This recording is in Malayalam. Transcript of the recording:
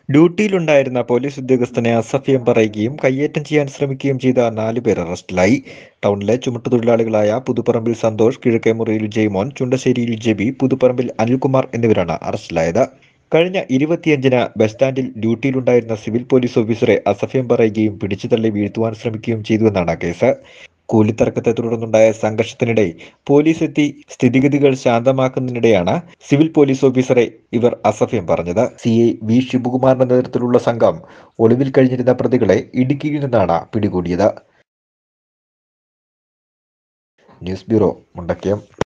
ഡ്യൂട്ടിയിലുണ്ടായിരുന്ന പോലീസ് ഉദ്യോഗസ്ഥനെ അസഭ്യം പറയുകയും കയ്യേറ്റം ചെയ്യാൻ ശ്രമിക്കുകയും ചെയ്ത നാല് പേർ അറസ്റ്റിലായി ടൗണിലെ ചുമട്ടുതൊഴിലാളികളായ പുതുപ്പറമ്പിൽ സന്തോഷ് കിഴക്കേമുറിയിൽ ജയ്മോൻ ചുണ്ടശ്ശേരിയിൽ ജെബി പുതുപ്പറമ്പിൽ അനിൽകുമാർ എന്നിവരാണ് അറസ്റ്റിലായത് കഴിഞ്ഞ ഇരുപത്തിയഞ്ചിന് ബസ് സ്റ്റാൻഡിൽ ഡ്യൂട്ടിയിലുണ്ടായിരുന്ന സിവിൽ പോലീസ് ഓഫീസറെ അസഭ്യം പറയുകയും പിടിച്ചുതള്ളി വീഴ്ത്തുവാൻ ശ്രമിക്കുകയും ചെയ്തുവെന്നാണ് കേസ് കൂലിത്തർക്കത്തെ തുടർന്നുണ്ടായ സംഘർഷത്തിനിടെ പോലീസ് എത്തി സ്ഥിതിഗതികൾ ശാന്തമാക്കുന്നതിനിടെയാണ് സിവിൽ പോലീസ് ഓഫീസറെ ഇവർ അസഭ്യം പറഞ്ഞത് സി ഐ വി ശിവകുമാറിന്റെ നേതൃത്വത്തിലുള്ള സംഘം ഒളിവിൽ കഴിഞ്ഞിരുന്ന പ്രതികളെ ഇടുക്കിയിൽ നിന്നാണ് പിടികൂടിയത് ന്യൂസ് ബ്യൂറോ മുണ്ടക്കയം